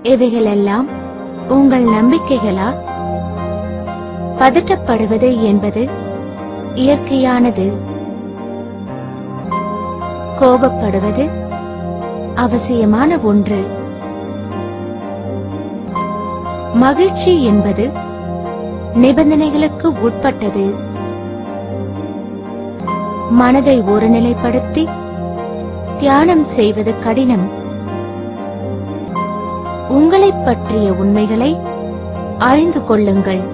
இவைகளெல்லாம் உங்கள் நம்பிக்கைகளா பதட்டப்படுவது என்பது இயற்கையானது கோபப்படுவது அவசியமான ஒன்று மகிழ்ச்சி என்பது நிபந்தனைகளுக்கு உட்பட்டது மனதை ஒருநிலைப்படுத்தி தியானம் செய்வது கடினம் உங்களைப் பற்றிய உண்மைகளை அறிந்து கொள்ளுங்கள்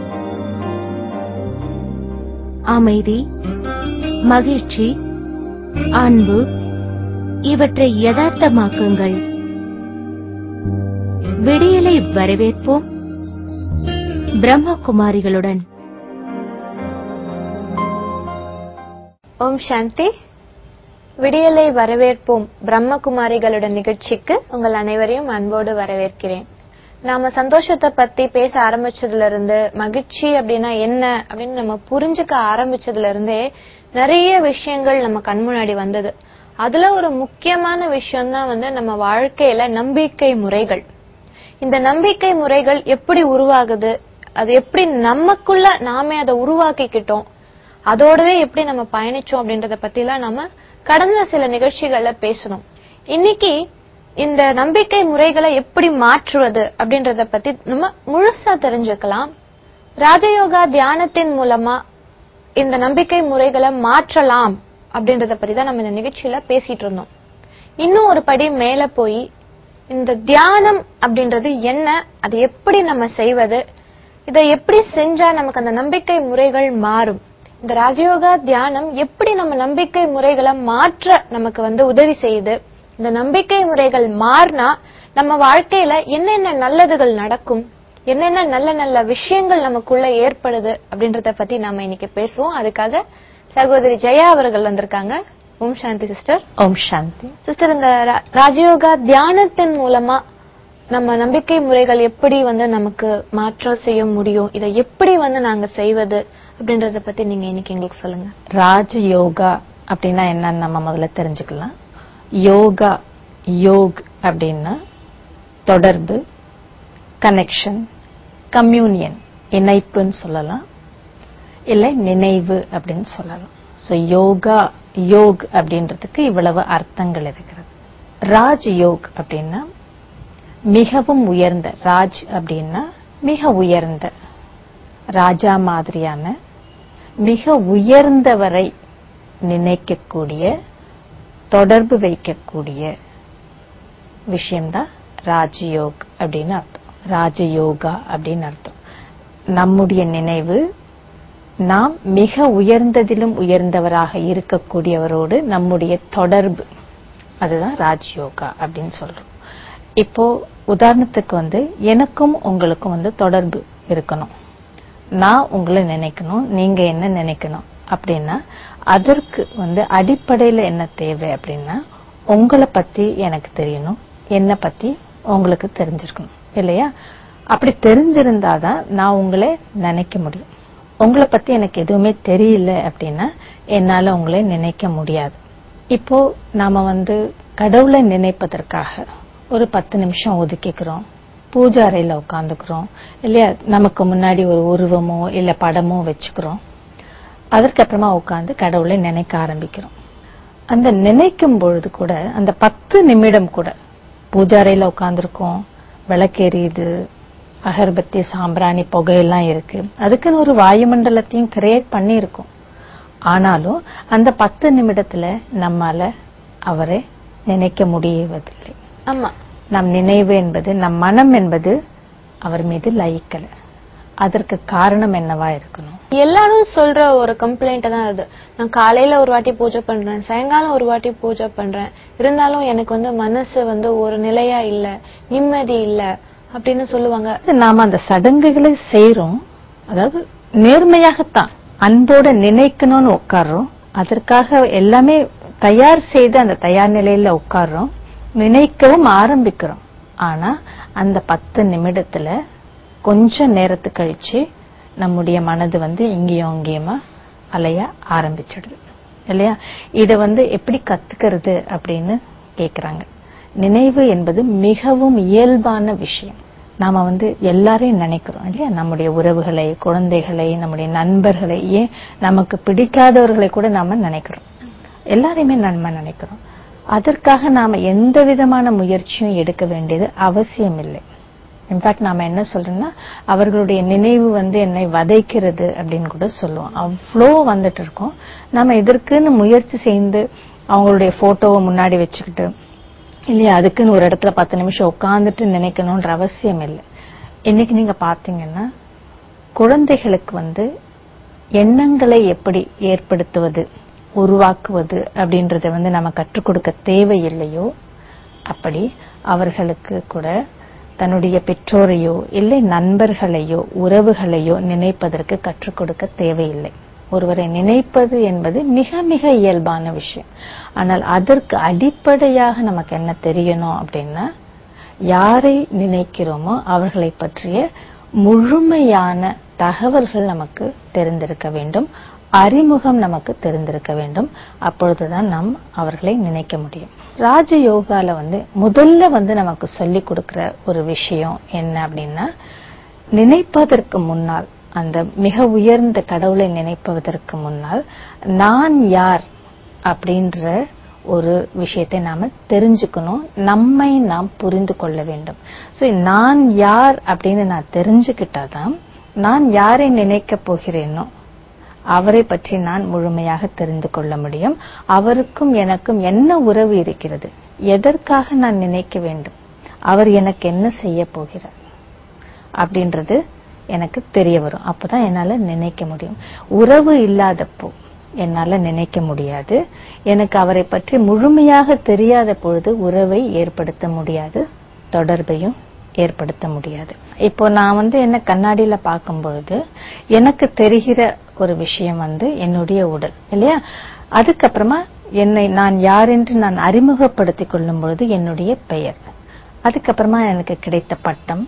அமைதி மகிழ்ச்சி அன்பு இவற்றை யதார்த்தமாக்குங்கள் விடியலை வரவேற்போம் பிரம்மகுமாரிகளுடன் ஓம் சாந்தி விடியலை வரவேற்போம் பிரம்மகுமாரிகளுடன் நிகழ்ச்சிக்கு உங்கள் அனைவரையும் அன்போடு வரவேற்கிறேன் நாம சந்தோஷத்தை பத்தி பேச ஆரம்பிச்சதுல இருந்து மகிழ்ச்சி அப்படின்னா என்ன அப்படின்னு நம்ம புரிஞ்சுக்க ஆரம்பிச்சதுல இருந்தே நிறைய விஷயங்கள் நம்ம கண் முன்னாடி வந்தது அதுல ஒரு முக்கியமான விஷயம் தான் வந்து நம்ம வாழ்க்கையில நம்பிக்கை முறைகள் இந்த நம்பிக்கை முறைகள் எப்படி உருவாகுது அது எப்படி நமக்குள்ள நாமே அதை உருவாக்கிக்கிட்டோம் அதோடவே எப்படி நம்ம பயணிச்சோம் அப்படின்றத பத்திலாம் நம்ம கடந்த சில நிகழ்ச்சிகள்ல பேசணும் இன்னைக்கு இந்த நம்பிக்கை முறைகளை எப்படி மாற்றுவது அப்படின்றத பத்தி நம்ம முழுசா தெரிஞ்சுக்கலாம் ராஜயோகா தியானத்தின் மூலமா இந்த நம்பிக்கை முறைகளை மாற்றலாம் அப்படின்றத பத்தி தான் நம்ம இந்த நிகழ்ச்சியில பேசிட்டு இருந்தோம் இன்னும் ஒரு படி மேல போய் இந்த தியானம் அப்படின்றது என்ன அது எப்படி நம்ம செய்வது இதை எப்படி செஞ்சா நமக்கு அந்த நம்பிக்கை முறைகள் மாறும் இந்த ராஜயோகா தியானம் எப்படி நம்ம நம்பிக்கை முறைகளை மாற்ற நமக்கு வந்து உதவி செய்யுது இந்த நம்பிக்கை முறைகள் மாறினா நம்ம வாழ்க்கையில என்னென்ன நல்லதுகள் நடக்கும் என்னென்ன நல்ல நல்ல விஷயங்கள் நமக்குள்ள ஏற்படுது அப்படின்றத பத்தி நாம இன்னைக்கு பேசுவோம் அதுக்காக சகோதரி ஜெயா அவர்கள் வந்திருக்காங்க ஓம் சாந்தி சிஸ்டர் ஓம் சாந்தி சிஸ்டர் இந்த ரா- ராஜயோகா தியானத்தின் மூலமா நம்ம நம்பிக்கை முறைகள் எப்படி வந்து நமக்கு மாற்றம் செய்ய முடியும் இதை எப்படி வந்து நாங்க செய்வது அப்படின்றத பத்தி நீங்க இன்னைக்கு எங்களுக்கு சொல்லுங்க ராஜ யோகா அப்படின்னா என்னன்னு நம்ம முதல்ல தெரிஞ்சுக்கலாம் யோகா யோக் அப்படின்னா தொடர்பு கனெக்ஷன் கம்யூனியன் இணைப்புன்னு சொல்லலாம் இல்லை நினைவு அப்படின்னு சொல்லலாம் ஸோ யோகா யோக் அப்படின்றதுக்கு இவ்வளவு அர்த்தங்கள் இருக்கிறது ராஜ் யோக் அப்படின்னா மிகவும் உயர்ந்த ராஜ் அப்படின்னா மிக உயர்ந்த ராஜா மாதிரியான மிக உயர்ந்தவரை நினைக்கக்கூடிய தொடர்பு வைக்கக்கூடிய விஷயம்தான் ராஜயோக் அப்படின்னு அர்த்தம் ராஜயோகா அப்படின்னு அர்த்தம் நம்முடைய நினைவு நாம் மிக உயர்ந்ததிலும் உயர்ந்தவராக இருக்கக்கூடியவரோடு நம்முடைய தொடர்பு அதுதான் ராஜயோகா அப்படின்னு சொல்றோம் இப்போ உதாரணத்துக்கு வந்து எனக்கும் உங்களுக்கும் வந்து தொடர்பு இருக்கணும் நான் உங்களை நினைக்கணும் நீங்க என்ன நினைக்கணும் அப்படின்னா அதற்கு வந்து அடிப்படையில என்ன தேவை அப்படின்னா உங்களை பத்தி எனக்கு தெரியணும் என்ன பத்தி உங்களுக்கு தெரிஞ்சிருக்கணும் இல்லையா அப்படி தெரிஞ்சிருந்தாதான் நான் உங்களை நினைக்க முடியும் உங்களை பத்தி எனக்கு எதுவுமே தெரியல அப்படின்னா என்னால உங்களை நினைக்க முடியாது இப்போ நாம வந்து கடவுளை நினைப்பதற்காக ஒரு பத்து நிமிஷம் ஒதுக்கிக்கிறோம் பூஜை அறையில உட்காந்துக்கிறோம் இல்லையா நமக்கு முன்னாடி ஒரு உருவமோ இல்ல படமோ வச்சுக்கிறோம் அதற்கப்புறமா உட்காந்து கடவுளை நினைக்க ஆரம்பிக்கிறோம் அந்த நினைக்கும் பொழுது கூட அந்த பத்து நிமிடம் கூட பூஜாரையில உட்காந்துருக்கோம் விளக்கெரியுது அகர்பத்தி சாம்பிராணி புகையெல்லாம் இருக்கு அதுக்குன்னு ஒரு வாயுமண்டலத்தையும் கிரியேட் பண்ணியிருக்கோம் ஆனாலும் அந்த பத்து நிமிடத்துல நம்மால அவரை நினைக்க முடியவதில்லை ஆமா நம் நினைவு என்பது நம் மனம் என்பது அவர் மீது லயிக்கல அதற்கு காரணம் என்னவா இருக்கணும் எல்லாரும் சொல்ற ஒரு கம்ப்ளைண்ட் தான் அது நான் காலையில ஒரு வாட்டி பூஜை பண்றேன் சாயங்காலம் ஒரு வாட்டி பூஜை பண்றேன் இருந்தாலும் எனக்கு வந்து மனசு வந்து ஒரு நிலையா இல்ல நிம்மதி இல்ல அப்படின்னு சொல்லுவாங்க நாம அந்த சடங்குகளை செய்றோம் அதாவது நேர்மையாகத்தான் அன்போட நினைக்கணும்னு உட்கார்றோம் அதற்காக எல்லாமே தயார் செய்து அந்த தயார் நிலையில உட்கார்றோம் நினைக்கவும் ஆரம்பிக்கிறோம் ஆனா அந்த பத்து நிமிடத்துல கொஞ்ச நேரத்து கழிச்சு நம்முடைய மனது வந்து இங்கேயும் அங்கேயுமா அலைய ஆரம்பிச்சிடுது இல்லையா இத வந்து எப்படி கத்துக்கிறது அப்படின்னு கேக்குறாங்க நினைவு என்பது மிகவும் இயல்பான விஷயம் நாம வந்து எல்லாரையும் நினைக்கிறோம் இல்லையா நம்முடைய உறவுகளை குழந்தைகளை நம்முடைய நண்பர்களை ஏன் நமக்கு பிடிக்காதவர்களை கூட நாம நினைக்கிறோம் எல்லாரையுமே நம்ம நினைக்கிறோம் அதற்காக நாம எந்த விதமான முயற்சியும் எடுக்க வேண்டியது அவசியம் இல்லை இன்ஃபேக்ட் நாம என்ன சொல்றோம்னா அவர்களுடைய நினைவு வந்து என்னை வதைக்கிறது அப்படின்னு கூட சொல்லுவோம் அவ்வளோ வந்துட்டு இருக்கோம் நாம இதற்குன்னு முயற்சி செய்து அவங்களுடைய போட்டோவை முன்னாடி வச்சுக்கிட்டு இல்லையா அதுக்குன்னு ஒரு இடத்துல பத்து நிமிஷம் உட்கார்ந்துட்டு நினைக்கணும்ன்ற அவசியம் இல்லை இன்னைக்கு நீங்க பாத்தீங்கன்னா குழந்தைகளுக்கு வந்து எண்ணங்களை எப்படி ஏற்படுத்துவது உருவாக்குவது அப்படின்றத வந்து நம்ம கற்றுக் கொடுக்க தேவையில்லையோ அப்படி அவர்களுக்கு கூட தன்னுடைய பெற்றோரையோ இல்லை நண்பர்களையோ உறவுகளையோ நினைப்பதற்கு கற்றுக் கொடுக்க தேவையில்லை ஒருவரை நினைப்பது என்பது மிக மிக இயல்பான விஷயம் ஆனால் அதற்கு அடிப்படையாக நமக்கு என்ன தெரியணும் அப்படின்னா யாரை நினைக்கிறோமோ அவர்களை பற்றிய முழுமையான தகவல்கள் நமக்கு தெரிந்திருக்க வேண்டும் அறிமுகம் நமக்கு தெரிந்திருக்க வேண்டும் அப்பொழுதுதான் நாம் அவர்களை நினைக்க முடியும் ராஜயோகால வந்து முதல்ல வந்து நமக்கு சொல்லி கொடுக்கிற ஒரு விஷயம் என்ன அப்படின்னா நினைப்பதற்கு முன்னால் அந்த மிக உயர்ந்த கடவுளை நினைப்பதற்கு முன்னால் நான் யார் அப்படின்ற ஒரு விஷயத்தை நாம தெரிஞ்சுக்கணும் நம்மை நாம் புரிந்து கொள்ள வேண்டும் சோ நான் யார் அப்படின்னு நான் தெரிஞ்சுக்கிட்டாதான் நான் யாரை நினைக்க போகிறேனோ அவரை பற்றி நான் முழுமையாக தெரிந்து கொள்ள முடியும் அவருக்கும் எனக்கும் என்ன உறவு இருக்கிறது எதற்காக நான் நினைக்க வேண்டும் அவர் எனக்கு என்ன செய்ய போகிறார் அப்படின்றது எனக்கு தெரிய வரும் அப்பதான் என்னால நினைக்க முடியும் உறவு இல்லாதப்போ என்னால நினைக்க முடியாது எனக்கு அவரை பற்றி முழுமையாக தெரியாத பொழுது உறவை ஏற்படுத்த முடியாது தொடர்பையும் ஏற்படுத்த முடியாது இப்போ நான் வந்து என்ன கண்ணாடியில பார்க்கும் பொழுது எனக்கு தெரிகிற ஒரு விஷயம் வந்து என்னுடைய உடல் இல்லையா அதுக்கப்புறமா என்னை நான் யார் என்று நான் அறிமுகப்படுத்திக் கொள்ளும் பொழுது என்னுடைய பெயர் அதுக்கப்புறமா எனக்கு கிடைத்த பட்டம்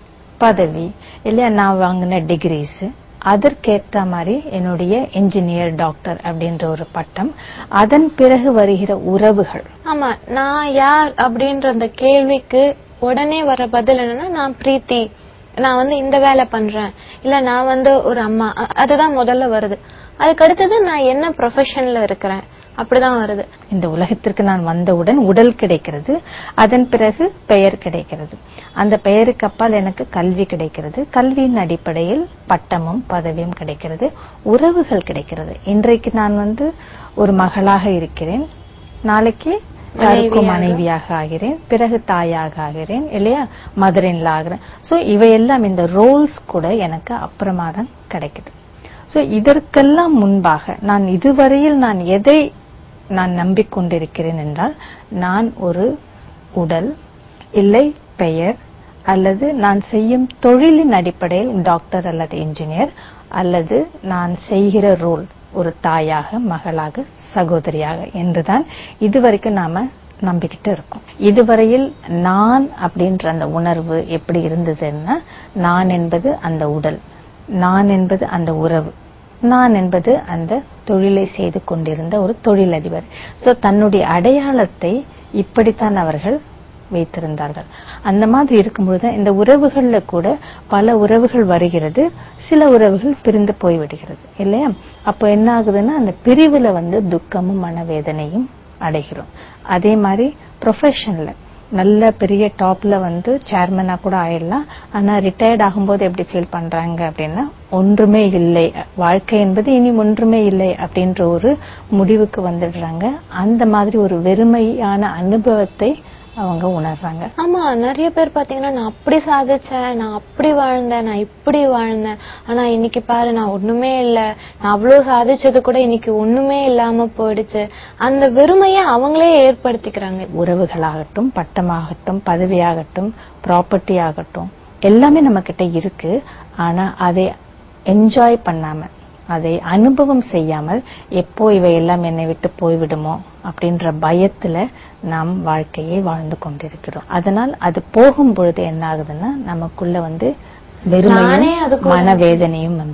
பதவி இல்லையா நான் வாங்கின டிகிரிஸ் அதற்கேற்ற மாதிரி என்னுடைய இன்ஜினியர் டாக்டர் அப்படின்ற ஒரு பட்டம் அதன் பிறகு வருகிற உறவுகள் ஆமா நான் யார் அப்படின்ற அந்த கேள்விக்கு உடனே வர பதில் என்னன்னா நான் பிரீத்தி நான் வந்து இந்த வேலை பண்றேன் இல்ல நான் வந்து ஒரு அம்மா அ- அதுதான் முதல்ல வருது அதுக்கு அடுத்தது நான் என்ன ப்ரொஃபஷன்ல இருக்கிறேன் அப்படிதான் வருது இந்த உலகத்திற்கு நான் வந்தவுடன் உடல் கிடைக்கிறது அதன் பிறகு பெயர் கிடைக்கிறது அந்த பெயருக்கு அப்பால் எனக்கு கல்வி கிடைக்கிறது கல்வியின் அடிப்படையில் பட்டமும் பதவியும் கிடைக்கிறது உறவுகள் கிடைக்கிறது இன்றைக்கு நான் வந்து ஒரு மகளாக இருக்கிறேன் நாளைக்கு யாருக்கும் மனைவியாக ஆகிறேன் பிறகு தாயாக ஆகிறேன் இல்லையா மதர் இன்லா ஆகிறேன் சோ இவையெல்லாம் இந்த ரோல்ஸ் கூட எனக்கு அப்புறமா தான் கிடைக்குது சோ இதற்கெல்லாம் முன்பாக நான் இதுவரையில் நான் எதை நான் நம்பிக்கொண்டிருக்கிறேன் என்றால் நான் ஒரு உடல் இல்லை பெயர் அல்லது நான் செய்யும் தொழிலின் அடிப்படையில் டாக்டர் அல்லது இன்ஜினியர் அல்லது நான் செய்கிற ரோல் ஒரு தாயாக மகளாக சகோதரியாக என்றுதான் இதுவரைக்கும் நாம நம்பிக்கிட்டு இருக்கோம் இதுவரையில் நான் அப்படின்ற அந்த உணர்வு எப்படி இருந்ததுன்னா நான் என்பது அந்த உடல் நான் என்பது அந்த உறவு நான் என்பது அந்த தொழிலை செய்து கொண்டிருந்த ஒரு தொழிலதிபர் சோ தன்னுடைய அடையாளத்தை இப்படித்தான் அவர்கள் வைத்திருந்தார்கள் அந்த மாதிரி இருக்கும்பொழுது இந்த உறவுகள்ல கூட பல உறவுகள் வருகிறது சில உறவுகள் பிரிந்து போய்விடுகிறது இல்லையா அப்போ என்ன ஆகுதுன்னா அந்த பிரிவுல வந்து துக்கமும் மனவேதனையும் அடைகிறோம் அதே மாதிரி ப்ரொஃபஷன்ல நல்ல பெரிய டாப்ல வந்து சேர்மனா கூட ஆயிடலாம் ஆனா ரிட்டையர்ட் ஆகும்போது எப்படி ஃபீல் பண்றாங்க அப்படின்னா ஒன்றுமே இல்லை வாழ்க்கை என்பது இனி ஒன்றுமே இல்லை அப்படின்ற ஒரு முடிவுக்கு வந்துடுறாங்க அந்த மாதிரி ஒரு வெறுமையான அனுபவத்தை அவங்க உணர்றாங்க ஆமா நிறைய பேர் பாத்தீங்கன்னா நான் அப்படி சாதிச்சேன் நான் அப்படி வாழ்ந்தேன் நான் இப்படி வாழ்ந்தேன் ஆனா இன்னைக்கு பாரு நான் ஒண்ணுமே இல்ல நான் அவ்வளவு சாதிச்சது கூட இன்னைக்கு ஒண்ணுமே இல்லாம போயிடுச்சு அந்த வெறுமைய அவங்களே ஏற்படுத்திக்கிறாங்க உறவுகளாகட்டும் பட்டமாகட்டும் பதவியாகட்டும் ப்ராப்பர்ட்டி ஆகட்டும் எல்லாமே நம்ம கிட்ட இருக்கு ஆனா அதை என்ஜாய் பண்ணாம அதை அனுபவம் செய்யாமல் எப்போ இவை எல்லாம் என்னை விட்டு போய்விடுமோ அப்படின்ற பயத்துல நாம் வாழ்க்கையை வாழ்ந்து கொண்டிருக்கிறோம் அதனால் அது போகும் பொழுது என்ன ஆகுதுன்னா நமக்குள்ள வந்து நானே வெறுமையும் அதுக்குள்ள- மனவேதனையும் வந்து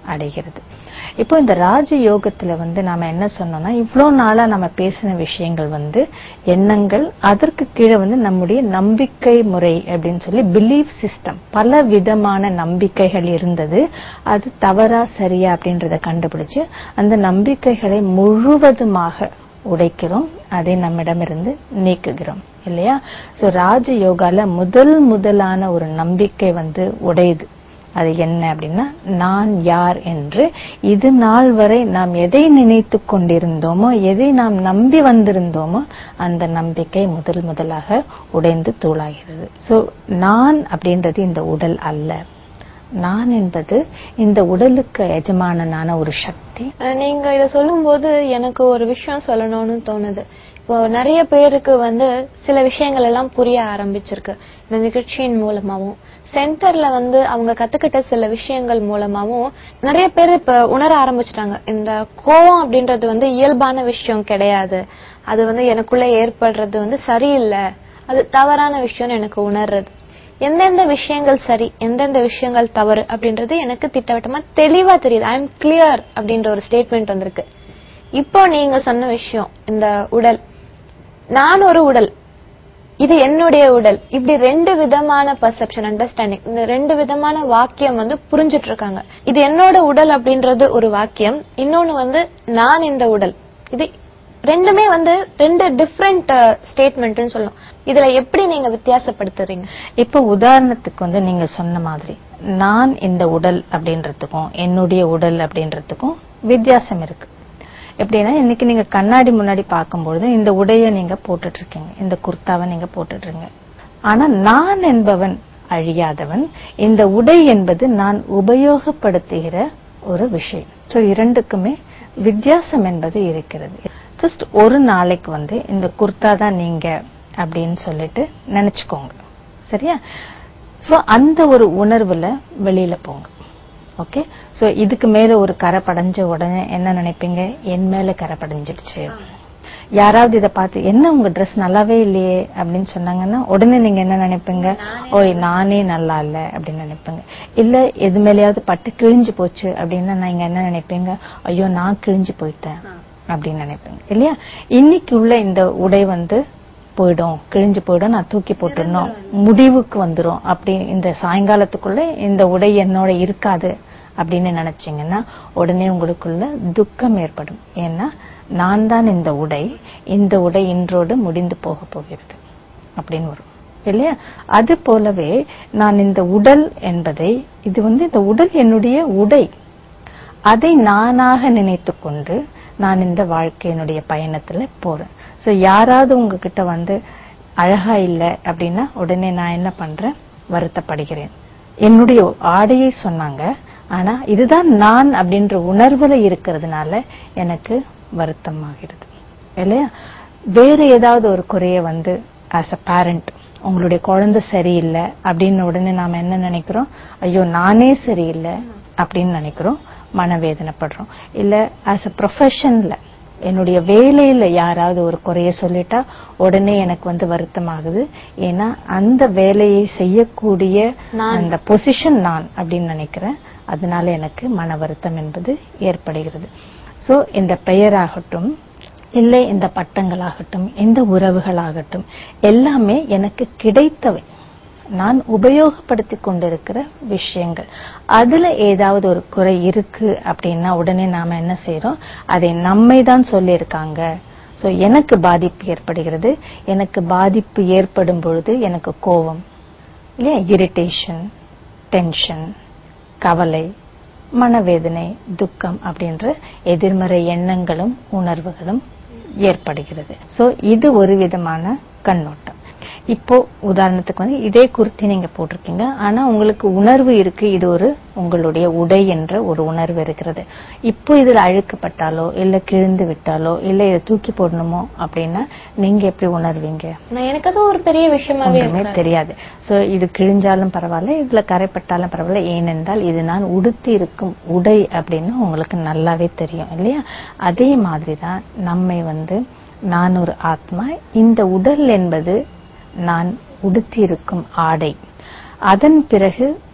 அடைகிறது இப்போ இந்த ராஜ யோகத்துல வந்து நாம என்ன சொன்னோம்னா இவ்வளோ நாளா நம்ம பேசின விஷயங்கள் வந்து எண்ணங்கள் அதற்கு கீழே வந்து நம்முடைய நம்பிக்கை முறை அப்படின்னு சொல்லி பிலீஃப் சிஸ்டம் பல விதமான நம்பிக்கைகள் இருந்தது அது தவறா சரியா அப்படின்றத கண்டுபிடிச்சு அந்த நம்பிக்கைகளை முழுவதுமாக உடைக்கிறோம் அதை நம்மிடமிருந்து நீக்குகிறோம் இல்லையா சோ ராஜ யோகால முதல் முதலான ஒரு நம்பிக்கை வந்து உடையுது அது என்ன அப்படின்னா நான் யார் என்று இது நாள் வரை நாம் எதை நினைத்து கொண்டிருந்தோமோ எதை நாம் நம்பி வந்திருந்தோமோ அந்த நம்பிக்கை முதல் முதலாக உடைந்து தூளாகிறது சோ நான் அப்படின்றது இந்த உடல் அல்ல நான் என்பது இந்த உடலுக்கு எஜமானனான ஒரு சக்தி அஹ் நீங்க இத சொல்லும்போது எனக்கு ஒரு விஷயம் சொல்லணும்னு தோணுது இப்போ நிறைய பேருக்கு வந்து சில விஷயங்கள் எல்லாம் புரிய ஆரம்பிச்சிருக்கு இந்த நிகழ்ச்சியின் மூலமாவும் சென்டர்ல வந்து அவங்க கத்துக்கிட்ட சில விஷயங்கள் மூலமாவும் நிறைய பேர் இப்ப உணர ஆரம்பிச்சிட்டாங்க இந்த கோவம் அப்படின்றது வந்து இயல்பான விஷயம் கிடையாது அது வந்து எனக்குள்ள ஏற்படுறது வந்து சரியில்லை அது தவறான விஷயம்னு எனக்கு உணர்றது எந்தெந்த விஷயங்கள் சரி எந்தெந்த விஷயங்கள் தவறு அப்படின்றது எனக்கு திட்டவட்டமா தெளிவா தெரியுது ஐ எம் கிளியர் அப்படின்ற ஒரு ஸ்டேட்மெண்ட் வந்திருக்கு இப்போ நீங்க சொன்ன விஷயம் இந்த உடல் நான் ஒரு உடல் இது என்னுடைய உடல் இப்படி ரெண்டு விதமான பர்செப்ஷன் அண்டர்ஸ்டாண்டிங் இந்த ரெண்டு விதமான வாக்கியம் வந்து புரிஞ்சிட்டு இருக்காங்க இது என்னோட உடல் அப்படின்றது ஒரு வாக்கியம் இன்னொன்னு வந்து நான் இந்த உடல் இது ரெண்டுமே வந்து ரெண்டு டிஃப்ரெண்ட் ஸ்டேட்மெண்ட்னு சொல்லலாம் இதுல எப்படி நீங்க வித்தியாசப்படுத்துறீங்க இப்போ உதாரணத்துக்கு வந்து நீங்க சொன்ன மாதிரி நான் இந்த உடல் அப்படின்றதுக்கும் என்னுடைய உடல் அப்படின்றதுக்கும் வித்தியாசம் இருக்கு எப்படின்னா இன்னைக்கு நீங்க கண்ணாடி முன்னாடி பார்க்கும்பொழுது இந்த உடைய நீங்க போட்டுட்டு இருக்கீங்க இந்த குர்தாவை நீங்க போட்டுட்டு இருக்கீங்க ஆனா நான் என்பவன் அழியாதவன் இந்த உடை என்பது நான் உபயோகப்படுத்துகிற ஒரு விஷயம் சோ இரண்டுக்குமே வித்தியாசம் என்பது இருக்கிறது ஜஸ்ட் ஒரு நாளைக்கு வந்து இந்த குர்தா தான் நீங்க அப்படின்னு சொல்லிட்டு நினைச்சுக்கோங்க சரியா சோ அந்த ஒரு உணர்வுல வெளியில போங்க ஓகே சோ இதுக்கு மேல ஒரு கரை படைஞ்ச உடனே என்ன நினைப்பீங்க என் மேல கரை படைஞ்சிடுச்சு யாராவது இத பார்த்து என்ன உங்க Dress நல்லாவே இல்லையே அப்படின்னு சொன்னாங்கன்னா உடனே நீங்க என்ன நினைப்பீங்க ஓய் நானே நல்லா இல்ல அப்படின்னு நினைப்பீங்க இல்ல எது மேலயாவது பட்டு கிழிஞ்சு போச்சு அப்படின்னா நீங்க என்ன நினைப்பீங்க ஐயோ நான் கிழிஞ்சு போயிட்டேன் அப்படின்னு நினைப்பீங்க இல்லையா இன்னைக்கு உள்ள இந்த உடை வந்து போயிடும் கிழிஞ்சு போயிடும் நான் தூக்கி போட்டுடணும் முடிவுக்கு வந்துரும் அப்படி இந்த சாயங்காலத்துக்குள்ள இந்த உடை என்னோட இருக்காது அப்படின்னு நினைச்சீங்கன்னா உடனே உங்களுக்குள்ள துக்கம் ஏற்படும் ஏன்னா நான் தான் இந்த உடை இந்த உடை இன்றோடு முடிந்து போக போகிறது அப்படின்னு வரும் இல்லையா அது போலவே நான் இந்த உடல் என்பதை இது வந்து இந்த உடல் என்னுடைய உடை அதை நானாக நினைத்துக் கொண்டு நான் இந்த வாழ்க்கையினுடைய பயணத்துல போறேன் சோ யாராவது உங்ககிட்ட வந்து அழகா இல்ல அப்படின்னா உடனே நான் என்ன பண்றேன் வருத்தப்படுகிறேன் என்னுடைய ஆடையை சொன்னாங்க ஆனா இதுதான் நான் அப்படின்ற உணர்வுல இருக்கிறதுனால எனக்கு வருத்தமாகிறது இல்லையா வேற ஏதாவது ஒரு குறைய வந்து ஆஸ் அ பேரண்ட் உங்களுடைய குழந்தை சரியில்லை அப்படின்னு உடனே நாம என்ன நினைக்கிறோம் ஐயோ நானே சரியில்லை அப்படின்னு நினைக்கிறோம் மனவேதனைப்படுறோம் இல்ல ஆஸ் அ ப்ரொஃபஷன்ல என்னுடைய வேலையில யாராவது ஒரு குறைய சொல்லிட்டா உடனே எனக்கு வந்து வருத்தமாகுது ஏன்னா அந்த வேலையை செய்யக்கூடிய அந்த பொசிஷன் நான் அப்படின்னு நினைக்கிறேன் அதனால எனக்கு மன வருத்தம் என்பது ஏற்படுகிறது சோ இந்த பெயராகட்டும் இல்லை இந்த பட்டங்களாகட்டும் இந்த உறவுகளாகட்டும் எல்லாமே எனக்கு கிடைத்தவை நான் உபயோகப்படுத்தி கொண்டிருக்கிற விஷயங்கள் அதுல ஏதாவது ஒரு குறை இருக்கு அப்படின்னா உடனே நாம என்ன செய்யறோம் அதை நம்மை தான் சொல்லியிருக்காங்க சோ எனக்கு பாதிப்பு ஏற்படுகிறது எனக்கு பாதிப்பு ஏற்படும் பொழுது எனக்கு கோபம் இல்லையா இரிட்டேஷன் டென்ஷன் கவலை மனவேதனை துக்கம் அப்படின்ற எதிர்மறை எண்ணங்களும் உணர்வுகளும் ஏற்படுகிறது சோ இது ஒரு விதமான கண்ணோட்டம் இப்போ உதாரணத்துக்கு வந்து இதே குர்த்தி நீங்க போட்டிருக்கீங்க ஆனா உங்களுக்கு உணர்வு இருக்கு இது ஒரு உங்களுடைய உடை என்ற ஒரு உணர்வு இருக்கிறது இப்போ இதுல அழுக்கப்பட்டாலோ இல்ல கிழிந்து விட்டாலோ இல்ல இதை தூக்கி போடணுமோ அப்படின்னா நீங்க எப்படி உணர்வீங்க நான் எனக்கு அது ஒரு பெரிய விஷயமாவே ஒன்றுமே இருக்கு தெரியாது சோ இது கிழிஞ்சாலும் பரவாயில்ல இதுல கரைப்பட்டாலும் பரவாயில்ல ஏனென்றால் இது நான் உடுத்தி இருக்கும் உடை அப்படின்னு உங்களுக்கு நல்லாவே தெரியும் இல்லையா அதே மாதிரிதான் நம்மை வந்து நான் ஒரு ஆத்மா இந்த உடல் என்பது நான் உடுத்தி இருக்கும் ஆடை அதன் பிறகு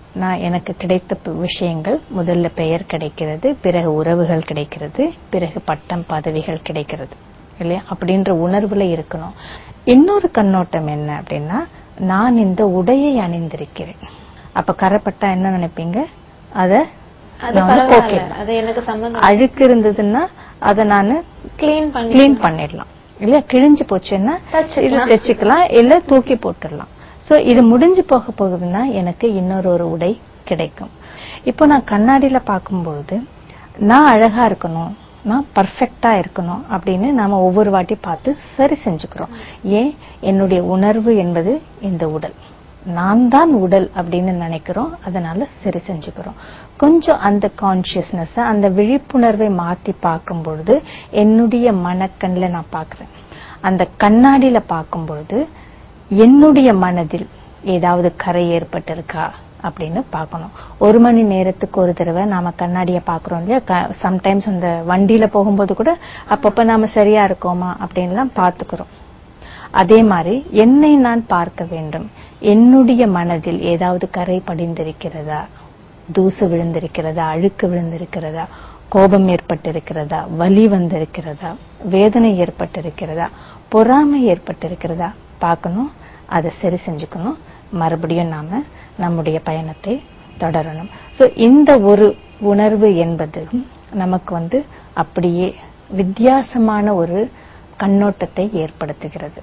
நான் எனக்கு கிடைத்த ப- விஷயங்கள் முதல்ல பெயர் கிடைக்கிறது பிறகு உறவுகள் கிடைக்கிறது பிறகு பட்டம் பதவிகள் கிடைக்கிறது இல்லையா அப்படின்ற உணர்வுல இருக்கணும் இன்னொரு கண்ணோட்டம் என்ன அப்படின்னா நான் இந்த உடையை அணிந்திருக்கிறேன் அப்ப கரைப்பட்டா என்ன நினைப்பீங்க அத அது நான் வந்து பரவாயில்ல போக்கிடலாம். அது எனக்கு சம்பந்தம் அழுக்கு இருந்ததுன்னா அத நானு கிளீன் பண்ணி கிளீன் பண்ணிடலாம் இல்லையா கிழிஞ்சு போச்சுன்னா இது தச்சுக்கலாம். தைச்சுக்கலாம் இல்ல தூக்கி போட்டுடலாம் சோ இது முடிஞ்சு போக போகுதுன்னா எனக்கு இன்னொரு ஒரு உடை கிடைக்கும் இப்போ நான் கண்ணாடியில பார்க்கும்பொழுது நான் அழகா இருக்கணும் நான் பர்ஃபெக்ட்டா இருக்கணும் அப்படின்னு நாம ஒவ்வொரு வாட்டி பார்த்து சரி செஞ்சுக்கிறோம் ஏன் என்னுடைய உணர்வு என்பது இந்த உடல் நான் தான் உடல் அப்படின்னு நினைக்கிறோம் அதனால சரி செஞ்சுக்கிறோம் கொஞ்சம் அந்த கான்சியஸ்னஸ் அந்த விழிப்புணர்வை மாத்தி பார்க்கும் பொழுது என்னுடைய மனக்கண்ல நான் பார்க்கிறேன் அந்த கண்ணாடியில பார்க்கும் பொழுது என்னுடைய மனதில் ஏதாவது கரை ஏற்பட்டிருக்கா அப்படின்னு பார்க்கணும் ஒரு மணி நேரத்துக்கு ஒரு தடவை நாம கண்ணாடியை பார்க்கறோம் இல்லையா சம்டைம்ஸ் அந்த வண்டியில போகும்போது கூட அப்பப்ப நாம சரியா இருக்கோமா அப்படின்லாம் பார்த்துக்கிறோம் அதே மாதிரி என்னை நான் பார்க்க வேண்டும் என்னுடைய மனதில் ஏதாவது கரை படிந்திருக்கிறதா தூசு விழுந்திருக்கிறதா அழுக்கு விழுந்திருக்கிறதா கோபம் ஏற்பட்டிருக்கிறதா வலி வந்திருக்கிறதா வேதனை ஏற்பட்டிருக்கிறதா பொறாமை ஏற்பட்டிருக்கிறதா பார்க்கணும் அதை சரி செஞ்சுக்கணும் மறுபடியும் நாம நம்முடைய பயணத்தை தொடரணும் சோ இந்த ஒரு உணர்வு என்பது நமக்கு வந்து அப்படியே வித்தியாசமான ஒரு கண்ணோட்டத்தை ஏற்படுத்துகிறது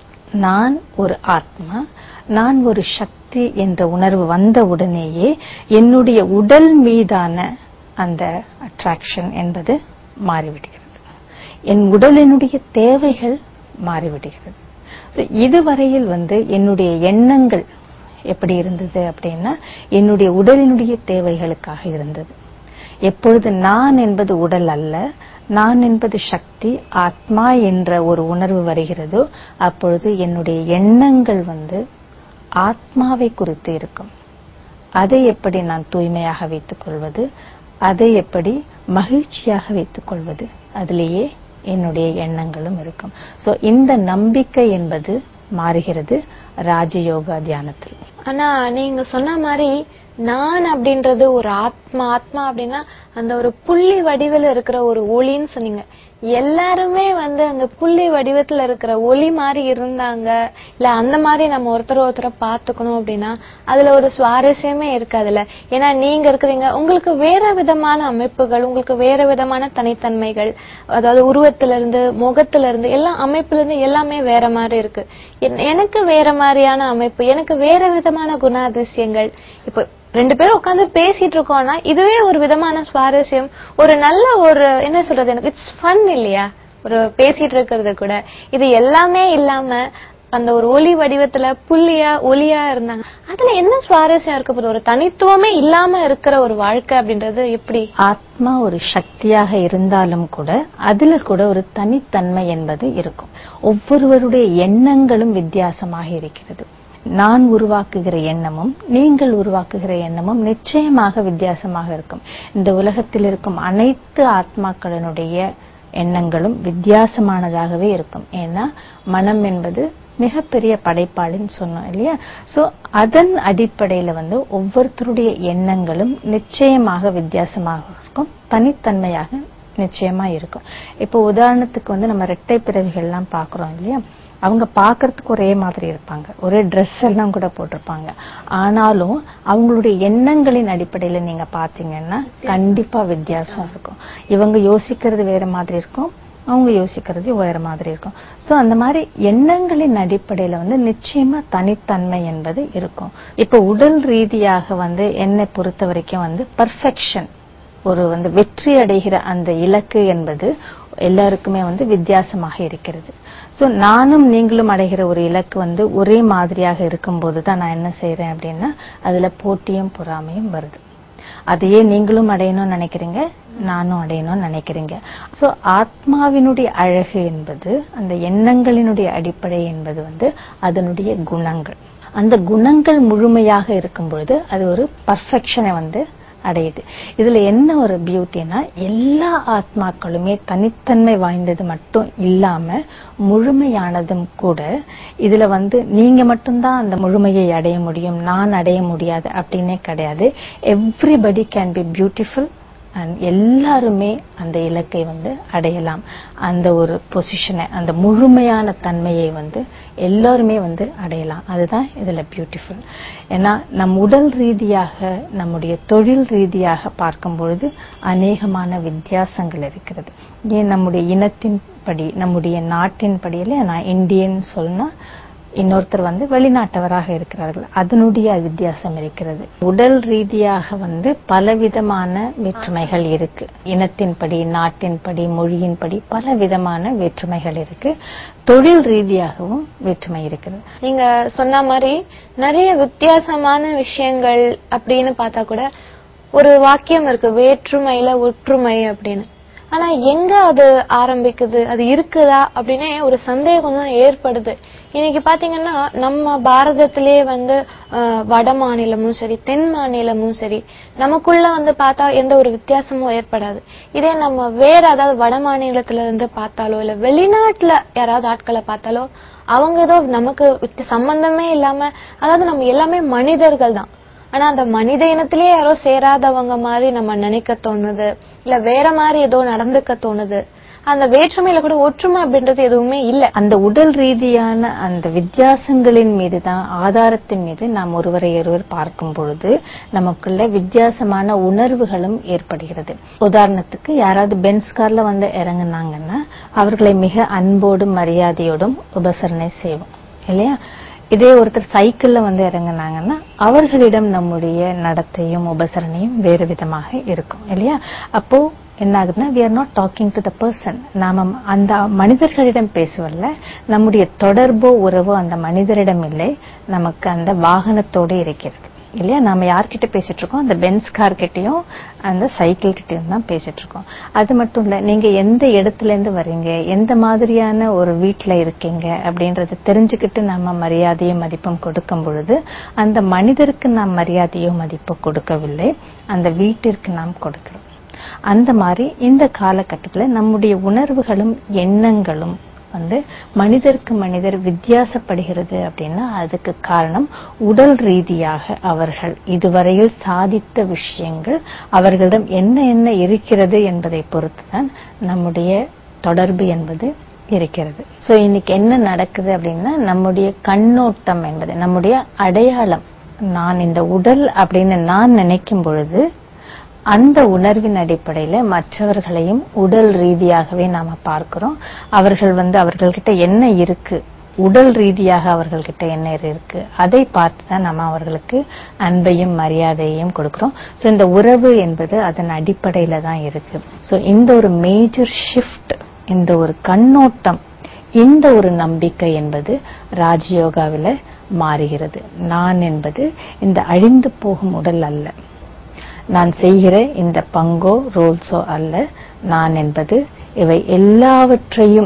நான் ஒரு ஆத்மா நான் ஒரு சக்தி என்ற உணர்வு வந்த உடனேயே என்னுடைய உடல் மீதான அந்த அட்ராக்ஷன் என்பது மாறிவிடுகிறது என் உடலினுடைய தேவைகள் மாறிவிடுகிறது So, இதுவரையில் வந்து என்னுடைய எண்ணங்கள் எப்படி இருந்தது அப்படின்னா என்னுடைய உடலினுடைய தேவைகளுக்காக இருந்தது எப்பொழுது நான் என்பது உடல் அல்ல நான் என்பது சக்தி ஆத்மா என்ற ஒரு உணர்வு வருகிறதோ அப்பொழுது என்னுடைய எண்ணங்கள் வந்து ஆத்மாவை குறித்து இருக்கும் அதை எப்படி நான் தூய்மையாக வைத்துக் கொள்வது அதை எப்படி மகிழ்ச்சியாக வைத்துக் கொள்வது அதிலேயே என்னுடைய எண்ணங்களும் இருக்கும் சோ இந்த நம்பிக்கை என்பது மாறுகிறது ராஜயோகா தியானத்தில் ஆனா நீங்க சொன்ன மாதிரி நான் அப்படின்றது ஒரு ஆத்மா ஆத்மா அப்படின்னா அந்த ஒரு புள்ளி வடிவில் இருக்கிற ஒரு ஒளின்னு சொன்னீங்க எல்லாருமே வந்து அந்த புள்ளி வடிவத்துல இருக்கிற ஒளி மாதிரி இருந்தாங்க இல்ல அந்த மாதிரி நம்ம ஒருத்தர் ஒருத்தரை பாத்துக்கணும் அப்படின்னா அதுல ஒரு சுவாரஸ்யமே இருக்காதுல்ல ஏன்னா நீங்க இருக்கிறீங்க உங்களுக்கு வேற விதமான அமைப்புகள் உங்களுக்கு வேற விதமான தனித்தன்மைகள் அதாவது உருவத்துல இருந்து முகத்துல இருந்து எல்லா அமைப்புல இருந்து எல்லாமே வேற மாதிரி இருக்கு என்- எனக்கு வேற மாதிரியான அமைப்பு எனக்கு வேற விதமான குணாதிசயங்கள் இப்போ ரெண்டு பேரும் உட்கார்ந்து பேசிட்டு இருக்கோம்னா இதுவே ஒரு விதமான சுவாரஸ்யம் ஒரு நல்ல ஒரு என்ன சொல்றது எனக்கு இட்ஸ் ஃபன் இல்லையா ஒரு பேசிட்டு இருக்கிறது கூட இது எல்லாமே இல்லாம அந்த ஒரு ஒளி வடிவத்துல புள்ளியா ஒளியா இருந்தாங்க அதுல என்ன சுவாரஸ்யம் இருக்க போகுது ஒரு தனித்துவமே இல்லாம இருக்கிற ஒரு வாழ்க்கை அப்படின்றது எப்படி ஆத்மா ஒரு சக்தியாக இருந்தாலும் கூட அதுல கூட ஒரு தனித்தன்மை என்பது இருக்கும் ஒவ்வொருவருடைய எண்ணங்களும் வித்தியாசமாக இருக்கிறது நான் உருவாக்குகிற எண்ணமும் நீங்கள் உருவாக்குகிற எண்ணமும் நிச்சயமாக வித்தியாசமாக இருக்கும் இந்த உலகத்தில் இருக்கும் அனைத்து ஆத்மாக்களினுடைய எண்ணங்களும் வித்தியாசமானதாகவே இருக்கும் ஏன்னா மனம் என்பது மிகப்பெரிய படைப்பாளின்னு சொன்னோம் இல்லையா சோ அதன் அடிப்படையில வந்து ஒவ்வொருத்தருடைய எண்ணங்களும் நிச்சயமாக வித்தியாசமாக இருக்கும் தனித்தன்மையாக நிச்சயமா இருக்கும் இப்போ உதாரணத்துக்கு வந்து நம்ம ரெட்டை பிறவிகள்லாம் பாக்குறோம் இல்லையா அவங்க பார்க்கறதுக்கு ஒரே மாதிரி இருப்பாங்க ஒரே Dress எல்லாம் கூட போட்டிருப்பாங்க ஆனாலும் அவங்களுடைய எண்ணங்களின் அடிப்படையில நீங்க பாத்தீங்கன்னா கண்டிப்பா வித்தியாசம் இருக்கும் இவங்க யோசிக்கிறது வேற மாதிரி இருக்கும் அவங்க யோசிக்கிறது வேற மாதிரி இருக்கும் சோ அந்த மாதிரி எண்ணங்களின் அடிப்படையில வந்து நிச்சயமா தனித்தன்மை என்பது இருக்கும் இப்போ உடல் ரீதியாக வந்து என்னை பொறுத்த வரைக்கும் வந்து பர்ஃபெக்ஷன் ஒரு வந்து வெற்றி அடைகிற அந்த இலக்கு என்பது எல்லாருக்குமே வந்து வித்தியாசமாக இருக்கிறது சோ நானும் நீங்களும் அடைகிற ஒரு இலக்கு வந்து ஒரே மாதிரியாக இருக்கும்போது தான் நான் என்ன செய்யறேன் அப்படின்னா அதுல போட்டியும் பொறாமையும் வருது அதையே நீங்களும் அடையணும்னு நினைக்கிறீங்க நானும் அடையணும்னு நினைக்கிறீங்க சோ ஆத்மாவினுடைய அழகு என்பது அந்த எண்ணங்களினுடைய அடிப்படை என்பது வந்து அதனுடைய குணங்கள் அந்த குணங்கள் முழுமையாக இருக்கும் பொழுது அது ஒரு பர்ஃபெக்ஷனை வந்து அடையுது இதுல என்ன ஒரு பியூட்டினா எல்லா ஆத்மாக்களுமே தனித்தன்மை வாய்ந்தது மட்டும் இல்லாம முழுமையானதும் கூட இதுல வந்து நீங்க மட்டும்தான் அந்த முழுமையை அடைய முடியும் நான் அடைய முடியாது அப்படின்னே கிடையாது everybody can be beautiful and எல்லாருமே அந்த இலக்கை வந்து அடையலாம் அந்த ஒரு பொசிஷனை அந்த முழுமையான தன்மையை வந்து எல்லாருமே வந்து அடையலாம் அதுதான் இதுல பியூட்டிஃபுல் ஏன்னா நம் உடல் ரீதியாக நம்முடைய தொழில் ரீதியாக பார்க்கும் பொழுது அநேகமான வித்தியாசங்கள் இருக்கிறது ஏன் நம்முடைய இனத்தின் படி நம்முடைய நாட்டின் படியில நான் இந்தியன் சொன்னா இன்னொருத்தர் வந்து வெளிநாட்டவராக இருக்கிறார்கள் அதனுடைய வித்தியாசம் இருக்கிறது உடல் ரீதியாக வந்து பலவிதமான வேற்றுமைகள் இருக்கு இனத்தின்படி நாட்டின்படி மொழியின்படி பல விதமான வேற்றுமைகள் இருக்கு தொழில் ரீதியாகவும் வேற்றுமை இருக்கிறது நீங்க சொன்ன மாதிரி நிறைய வித்தியாசமான விஷயங்கள் அப்படின்னு பார்த்தா கூட ஒரு வாக்கியம் இருக்கு வேற்றுமையில ஒற்றுமை அப்படின்னு ஆனா எங்க அது ஆரம்பிக்குது அது இருக்குதா அப்படின்னு ஒரு சந்தேகம் தான் ஏற்படுது இன்னைக்கு பாத்தீங்கன்னா நம்ம பாரதத்திலே வந்து அஹ், வட மாநிலமும் சரி தென் மாநிலமும் சரி நமக்குள்ள வந்து பார்த்தா எந்த ஒரு வித்தியாசமும் ஏற்படாது இதே நம்ம வேற அதாவது வட மாநிலத்துல இருந்து பார்த்தாலோ இல்ல வெளிநாட்டுல யாராவது ஆட்களை பார்த்தாலோ அவங்க ஏதோ நமக்கு வித்து- சம்பந்தமே இல்லாம அதாவது நம்ம எல்லாமே மனிதர்கள் தான் ஆனா அந்த மனித இனத்திலே யாரோ சேராதவங்க மாதிரி நம்ம நினைக்க தோணுது இல்ல வேற மாதிரி ஏதோ நடந்துக்க தோணுது அந்த வேற்றுமையில கூட ஒற்றுமை அப்படின்றது எதுவுமே இல்ல அந்த உடல் ரீதியான அந்த வித்தியாசங்களின் மீது தான் ஆதாரத்தின் மீது நாம் ஒருவரை ஒருவர் பார்க்கும் பொழுது நமக்குள்ள வித்தியாசமான உணர்வுகளும் ஏற்படுகிறது உதாரணத்துக்கு யாராவது பென்ஸ் கார்ல வந்து இறங்குனாங்கன்னா அவர்களை மிக அன்போடும் மரியாதையோடும் உபசரணை செய்வோம் இல்லையா இதே ஒருத்தர் சைக்கிள்ல வந்து இறங்குனாங்கன்னா அவர்களிடம் நம்முடைய நடத்தையும் உபசரணையும் வேறு விதமாக இருக்கும் இல்லையா அப்போ என்ன ஆகுதுன்னா we are not talking to the person நாம அந்த மனிதர்களிடம் பேசுவல்ல நம்முடைய தொடர்போ உறவோ அந்த மனிதரிடம் இல்லை நமக்கு அந்த வாகனத்தோடு இருக்கிறது இல்லையா நாம யார்கிட்ட பேசிட்டு இருக்கோம் அந்த பென்ஸ் கார் கிட்டயும் அந்த சைக்கிள் கிட்டயும் தான் பேசிட்டு இருக்கோம் அது மட்டும் இல்ல நீங்க எந்த இடத்துல இருந்து வர்றீங்க எந்த மாதிரியான ஒரு வீட்ல இருக்கீங்க அப்படின்றத தெரிஞ்சுக்கிட்டு நம்ம மரியாதையும் மதிப்பும் கொடுக்கும் பொழுது அந்த மனிதருக்கு நாம் மரியாதையோ மதிப்போ கொடுக்கவில்லை அந்த வீட்டிற்கு நாம் கொடுக்கிறோம் அந்த மாதிரி இந்த காலகட்டத்துல நம்முடைய உணர்வுகளும் எண்ணங்களும் வந்து மனிதருக்கு மனிதர் வித்தியாசப்படுகிறது அப்படின்னா அதுக்கு காரணம் உடல் ரீதியாக அவர்கள் இதுவரையில் சாதித்த விஷயங்கள் அவர்களிடம் என்ன என்ன இருக்கிறது என்பதை பொறுத்துதான் நம்முடைய தொடர்பு என்பது இருக்கிறது சோ இன்னைக்கு என்ன நடக்குது அப்படின்னா நம்முடைய கண்ணோட்டம் என்பது நம்முடைய அடையாளம் நான் இந்த உடல் அப்படின்னு நான் நினைக்கும் பொழுது அந்த உணர்வின் அடிப்படையில மற்றவர்களையும் உடல் ரீதியாகவே நாம பார்க்கிறோம் அவர்கள் வந்து அவர்கள்கிட்ட என்ன இருக்கு உடல் ரீதியாக அவர்கள்கிட்ட என்ன இருக்கு அதை பார்த்து தான் நம்ம அவர்களுக்கு அன்பையும் மரியாதையையும் கொடுக்கிறோம் சோ இந்த உறவு என்பது அதன் அடிப்படையில தான் இருக்கு சோ இந்த ஒரு மேஜர் ஷிஃப்ட் இந்த ஒரு கண்ணோட்டம் இந்த ஒரு நம்பிக்கை என்பது ராஜயோகாவில மாறுகிறது நான் என்பது இந்த அழிந்து போகும் உடல் அல்ல நான் செய்கிற இந்த பங்கோ ரோல்ஸோ அல்ல நான் என்பது இவை எல்லாவற்றையும்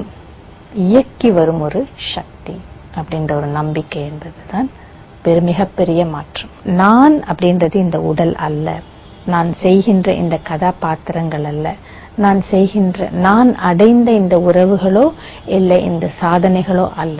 இயக்கி வரும் ஒரு சக்தி அப்படின்ற ஒரு நம்பிக்கை என்பதுதான் பெரு மிகப்பெரிய மாற்றம் நான் அப்படின்றது இந்த உடல் அல்ல நான் செய்கின்ற இந்த கதாபாத்திரங்கள் அல்ல நான் செய்கின்ற நான் அடைந்த இந்த உறவுகளோ இல்லை இந்த சாதனைகளோ அல்ல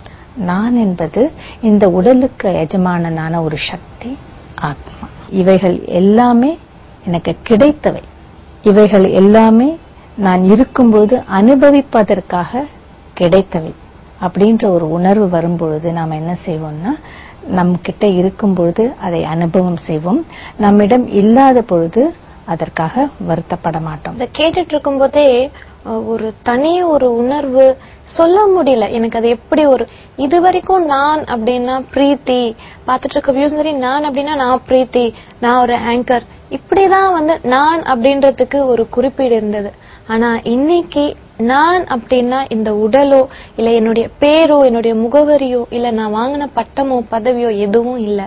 நான் என்பது இந்த உடலுக்கு எஜமானனான ஒரு சக்தி ஆத்மா இவைகள் எல்லாமே எனக்கு கிடைத்தவை இவைகள் எல்லாமே நான் இருக்கும்பொழுது அனுபவிப்பதற்காக கிடைத்தவை அப்படின்ற ஒரு உணர்வு வரும்பொழுது நாம என்ன செய்வோம்னா நம் கிட்ட இருக்கும் பொழுது அதை அனுபவம் செய்வோம் நம்மிடம் இல்லாத பொழுது அதற்காக வருத்தப்பட மாட்டோம் இதை கேட்டுட்டு இருக்கும்போதே அஹ், ஒரு தனி ஒரு உணர்வு சொல்ல முடியல எனக்கு அது எப்படி ஒரு இது வரைக்கும் நான் அப்படின்னா பிரீத்தி பார்த்துட்டு இருக்க வியூஸ் சரி நான் அப்படின்னா நான் பிரீத்தி நான் ஒரு ஆங்கர் இப்படிதான் வந்து நான் அப்படின்றதுக்கு ஒரு குறிப்பீடு இருந்தது ஆனா இன்னைக்கு நான் அப்படின்னா இந்த உடலோ இல்ல என்னுடைய பேரோ என்னுடைய முகவரியோ இல்ல நான் வாங்கின பட்டமோ பதவியோ எதுவும் இல்ல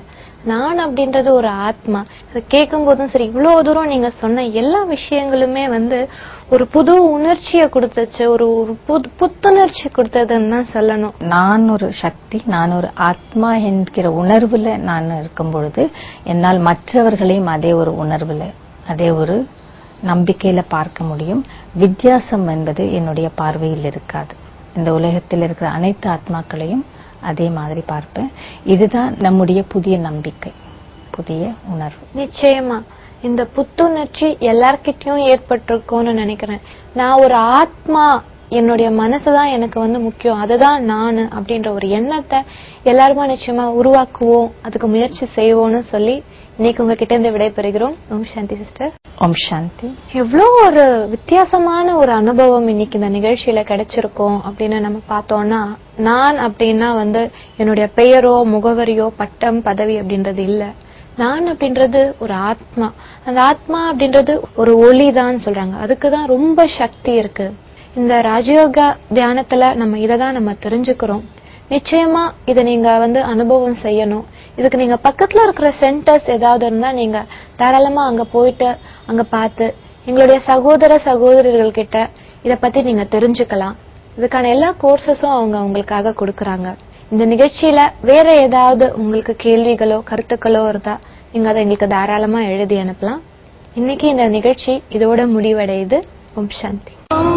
நான் அப்படின்றது ஒரு ஆத்மா அதை கேட்கும் போதும் சரி இவ்வளவு தூரம் நீங்க சொன்ன எல்லா விஷயங்களுமே வந்து ஒரு புது உணர்ச்சியை கொடுத்துச்சு ஒரு ஒரு புது- புத்துணர்ச்சி கொடுத்ததுன்னு தான் சொல்லணும் நான் ஒரு சக்தி நான் ஒரு ஆத்மா என்கிற உணர்வுல நான் இருக்கும் பொழுது என்னால் மற்றவர்களையும் அதே ஒரு உணர்வுல அதே ஒரு நம்பிக்கையில பார்க்க முடியும் வித்தியாசம் என்பது என்னுடைய பார்வையில் இருக்காது இந்த உலகத்தில் இருக்கிற அனைத்து ஆத்மாக்களையும் அதே மாதிரி பார்ப்பேன் இதுதான் நம்முடைய புதிய நம்பிக்கை புதிய உணர்வு நிச்சயமா இந்த புத்துணர்ச்சி எல்லார்கிட்டயும் ஏற்பட்டிருக்கும்னு நினைக்கிறேன் நான் ஒரு ஆத்மா என்னுடைய மனசுதான் எனக்கு வந்து முக்கியம் அதுதான் நானு அப்படின்ற ஒரு எண்ணத்தை எல்லாருமா நிச்சயமா உருவாக்குவோம் அதுக்கு முயற்சி செய்வோம்னு சொல்லி இன்னைக்கு உங்ககிட்ட இருந்து விடைபெறுகிறோம் ஓம் சாந்தி சிஸ்டர் ஓம் சாந்தி எவ்வளோ ஒரு வித்தியாசமான ஒரு அனுபவம் இன்னைக்கு இந்த நிகழ்ச்சியில கிடைச்சிருக்கும் அப்படின்னு நம்ம பார்த்தோம்னா நான் அப்படின்னா வந்து என்னுடைய பெயரோ முகவரியோ பட்டம் பதவி அப்படின்றது இல்ல நான் அப்படின்றது ஒரு ஆத்மா அந்த ஆத்மா அப்படின்றது ஒரு ஒளி தான் சொல்றாங்க அதுக்கு தான் ரொம்ப சக்தி இருக்கு இந்த ராஜயோகா தியானத்துல நம்ம இதை தான் நம்ம தெரிஞ்சுக்கிறோம் நிச்சயமா இதை நீங்க வந்து அனுபவம் செய்யணும் இதுக்கு நீங்க பக்கத்துல இருக்கிற சென்டர்ஸ் ஏதாவது இருந்தா நீங்க தாராளமா அங்க போயிட்டு அங்க பார்த்து எங்களுடைய சகோதர சகோதரர்கள் கிட்ட இத பத்தி நீங்க தெரிஞ்சுக்கலாம் இதுக்கான எல்லா கோர்சஸும் அவங்க உங்களுக்காக கொடுக்கறாங்க இந்த நிகழ்ச்சியில வேற ஏதாவது உங்களுக்கு கேள்விகளோ கருத்துக்களோ இருந்தா நீங்க அதை எங்களுக்கு தாராளமா எழுதி அனுப்பலாம் இன்னைக்கு இந்த நிகழ்ச்சி இதோட முடிவடையுது ஓம் சாந்தி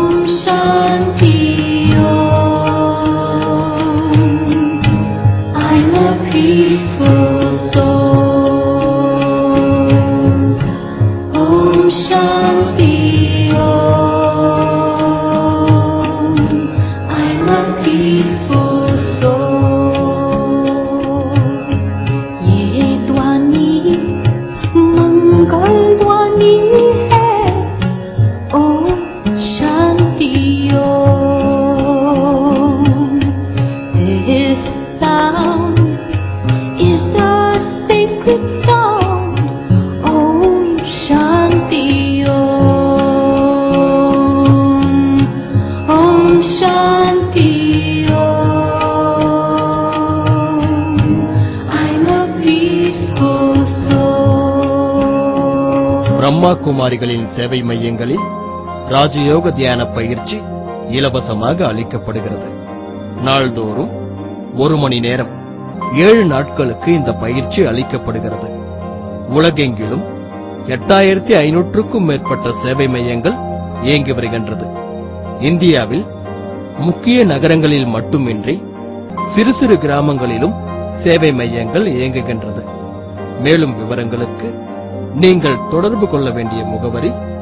I'm a peaceful soul. Om Shanti Om. I'm a peaceful soul. ये ध्वनि मंगल ध्वनि है ओम शांति ओम This sound is a sacred sound. Om Shanti Om. Om Shanti Om. I'm a peaceful soul. Brahma குமாரிகளின் சேவை மையங்களில் ராஜயோக தியான பயிற்சி இலவசமாக அளிக்கப்படுகிறது நாள்தோறும் ஒரு மணி நேரம் ஏழு நாட்களுக்கு இந்த பயிற்சி அளிக்கப்படுகிறது உலகெங்கிலும் எட்டாயிரத்தி ஐநூற்றுக்கும் மேற்பட்ட சேவை மையங்கள் இயங்கி வருகின்றது இந்தியாவில் முக்கிய நகரங்களில் மட்டுமின்றி சிறு சிறு கிராமங்களிலும் சேவை மையங்கள் இயங்குகின்றது மேலும் விவரங்களுக்கு நீங்கள் தொடர்பு கொள்ள வேண்டிய முகவரி